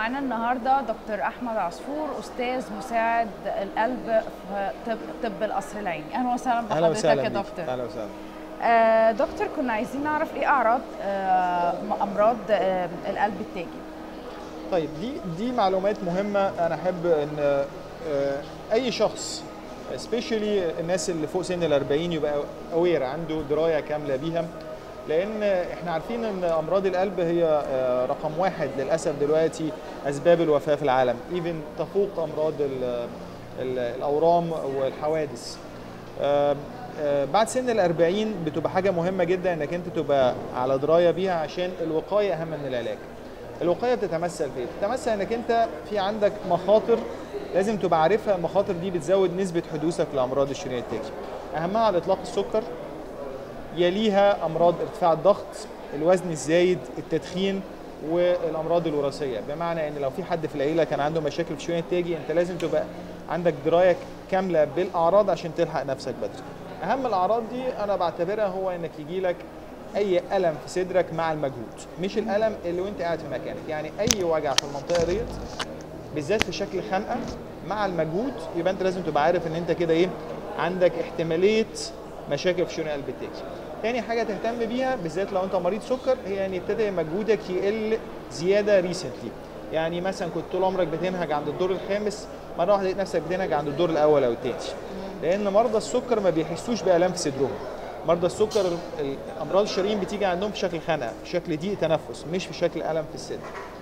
معانا النهارده دكتور احمد عصفور استاذ مساعد القلب في طب طب القصر العيني اهلا وسهلا اهلا بحضرتك وسهلا يا بيك. دكتور اهلا وسهلا آه دكتور كنا عايزين نعرف ايه اعراض آه امراض آه القلب التاجي طيب دي دي معلومات مهمه انا احب ان آه، اي شخص سبيشالي الناس اللي فوق سن ال 40 يبقى اوير عنده درايه كامله بيها لان احنا عارفين ان امراض القلب هي آه، رقم واحد للاسف دلوقتي اسباب الوفاه في العالم ايفن تفوق امراض ال- ال- الاورام والحوادث آه، آه، بعد سن ال 40 بتبقى حاجه مهمه جدا انك انت تبقى على درايه بيها عشان الوقايه اهم من العلاج الوقايه بتتمثل في ايه؟ بتتمثل انك انت في عندك مخاطر لازم تبقى عارفها المخاطر دي بتزود نسبه حدوثك لامراض الشريان التاجي اهمها على الاطلاق السكر يليها امراض ارتفاع الضغط الوزن الزايد التدخين والامراض الوراثيه بمعنى ان لو في حد في العيله كان عنده مشاكل في الشريان التاجي انت لازم تبقى عندك درايه كامله بالاعراض عشان تلحق نفسك بدري اهم الاعراض دي انا بعتبرها هو انك يجي لك اي الم في صدرك مع المجهود مش الالم اللي وانت قاعد في مكانك يعني اي وجع في المنطقه ديت بالذات في شكل خنقه مع المجهود يبقى انت لازم تبقى عارف ان انت كده ايه عندك احتماليه مشاكل في شريان القلب التاجي تاني حاجه تهتم بيها بالذات لو انت مريض سكر هي ان يبتدي مجهودك يقل زياده ريسنتلي يعني مثلا كنت طول عمرك بتنهج عند الدور الخامس مره واحده لقيت نفسك بتنهج عند الدور الاول او الثاني لان مرضى السكر ما بيحسوش بالام في صدرهم مرضى السكر ال- امراض الشرايين بتيجي عندهم في شكل خنقه في شكل ضيق تنفس مش في شكل الم في الصدر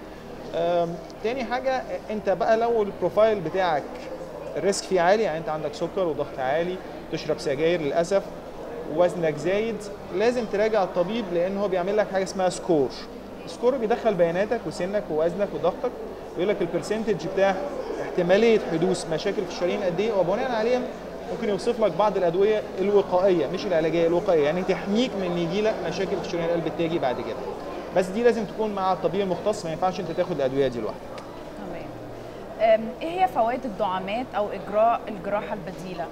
أم، تاني حاجة انت بقى لو البروفايل بتاعك الريسك فيه عالي يعني انت عندك سكر وضغط عالي تشرب سجاير للأسف وزنك زايد لازم تراجع الطبيب لان هو بيعمل لك حاجة اسمها سكور السكور بيدخل بياناتك وسنك ووزنك وضغطك ويقول لك البرسنتج بتاع احتمالية حدوث مشاكل في الشرايين قد ايه وبناء عليها ممكن يوصف لك بعض الادويه الوقائيه مش العلاجيه الوقائيه يعني تحميك من ان يجي لك مشاكل في شريان القلب التاجي بعد كده بس دي لازم تكون مع الطبيب المختص ما ينفعش انت تاخد الادويه دي لوحدك تمام آم، ايه هي فوائد الدعامات او اجراء الجراحه البديله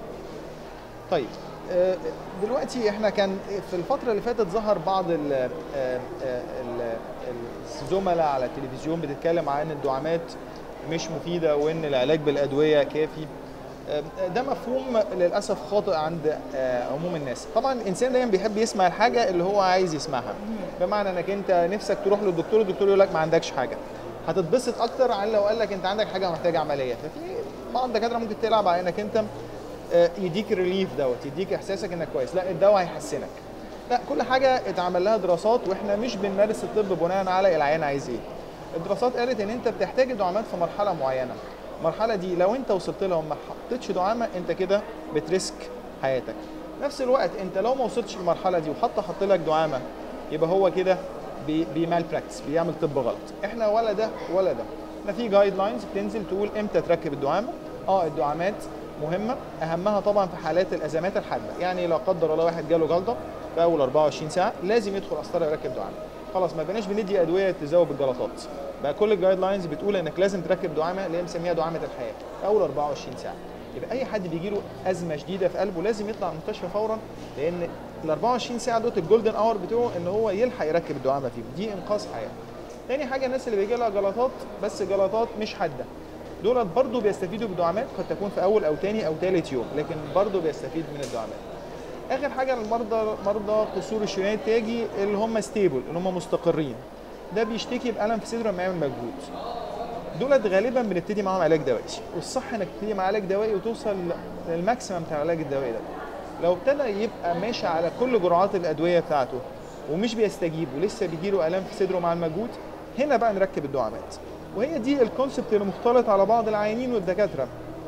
طيب آه، دلوقتي احنا كان في الفتره اللي فاتت ظهر بعض ال- آه، آه، ال- الزملاء على التلفزيون بتتكلم عن الدعامات مش مفيده وان العلاج بالادويه كافي آه، ده مفهوم للاسف خاطئ عند آه، عموم الناس طبعا الانسان دايما بيحب يسمع الحاجه اللي هو عايز يسمعها بمعنى انك انت نفسك تروح للدكتور الدكتور يقول لك ما عندكش حاجه هتتبسط اكتر عن لو قال لك انت عندك حاجه محتاجه عمليه ففي بعض الدكاتره ممكن تلعب على انك انت آه، يديك ريليف دوت يديك احساسك انك كويس لا الدواء هيحسنك لا كل حاجه اتعمل لها دراسات واحنا مش بنمارس الطب بناء على العيان عايز ايه الدراسات قالت ان انت بتحتاج الدعامات في مرحله معينه المرحله دي لو انت وصلت لها وما حطيتش دعامه انت كده بتريسك حياتك نفس الوقت انت لو ما وصلتش للمرحله دي وحتى حط لك دعامه يبقى هو كده بي- بيمال براكتس بيعمل طب غلط احنا ولا ده ولا ده احنا في جايد لاينز بتنزل تقول امتى تركب الدعامه اه الدعامات مهمه اهمها طبعا في حالات الازمات الحاده يعني لا قدر الله واحد جاله جلطه في اول 24 ساعه لازم يدخل قسطره يركب دعامه خلاص ما بقناش بندي ادويه تزود الجلطات بقى كل الجايد لاينز بتقول انك لازم تركب دعامه اللي هي مسميها دعامه الحياه في اول 24 ساعه يبقى اي حد بيجي له ازمه شديده في قلبه لازم يطلع من المستشفى فورا لان ال 24 ساعه دوت الجولدن اور بتوعه ان هو يلحق يركب الدعامه فيهم دي انقاذ حياه تاني حاجه الناس اللي بيجي لها جلطات بس جلطات مش حاده دولت برضه بيستفيدوا بالدعامات قد تكون في اول او تاني او تالت يوم لكن برضه بيستفيد من الدعامات اخر حاجه المرضى مرضى قصور الشريان التاجي اللي هم ستيبل اللي هم مستقرين ده بيشتكي بالم في صدره لما يعمل مجهود دولت غالبا بنبتدي معاهم علاج دوائي والصح انك تبتدي مع علاج دوائي وتوصل للماكسيمم بتاع العلاج الدوائي ده لو ابتدى يبقى ماشي على كل جرعات الادويه بتاعته ومش بيستجيب ولسه بيجيله الام في صدره مع المجهود هنا بقى نركب الدعامات وهي دي الكونسبت اللي مختلط على بعض العيانين والدكاتره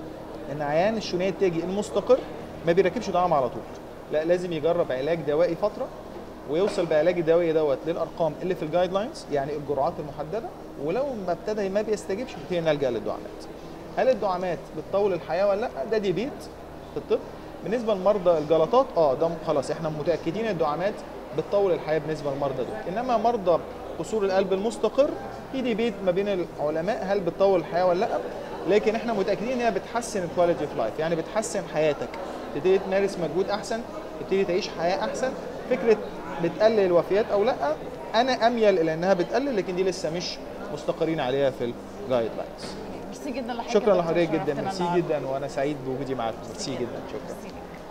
ان عيان الشريان التاجي المستقر ما بيركبش دعامه على طول لا لازم يجرب علاج دوائي فتره ويوصل بعلاج الدوائي دوت للارقام اللي في الجايد لاينز يعني الجرعات المحدده ولو ما ابتدى ما بيستجيبش نبتدي نلجا للدعامات هل الدعامات بتطول الحياه ولا لا ده ديبيت في الطب بالنسبه لمرضى الجلطات اه ده خلاص احنا متاكدين الدعامات بتطول الحياه بالنسبه للمرضى دول انما مرضى قصور القلب المستقر في ديبيت ما بين العلماء هل بتطول الحياه ولا لا لكن احنا متاكدين ان هي بتحسن الكواليتي اوف لايف يعني بتحسن حياتك تبتدي تمارس مجهود احسن تبتدي تعيش حياه احسن فكره بتقلل الوفيات او لا انا اميل الى انها بتقلل لكن دي لسه مش مستقرين عليها في الجايد لاينز ميرسي جدا لحضرتك شكرا يا دكتور، لحضرتك جدا شرفتنا ميرسي النهاردة. جدا وانا سعيد بوجودي معاكم ميرسي جدا شكرا ميرسي جدا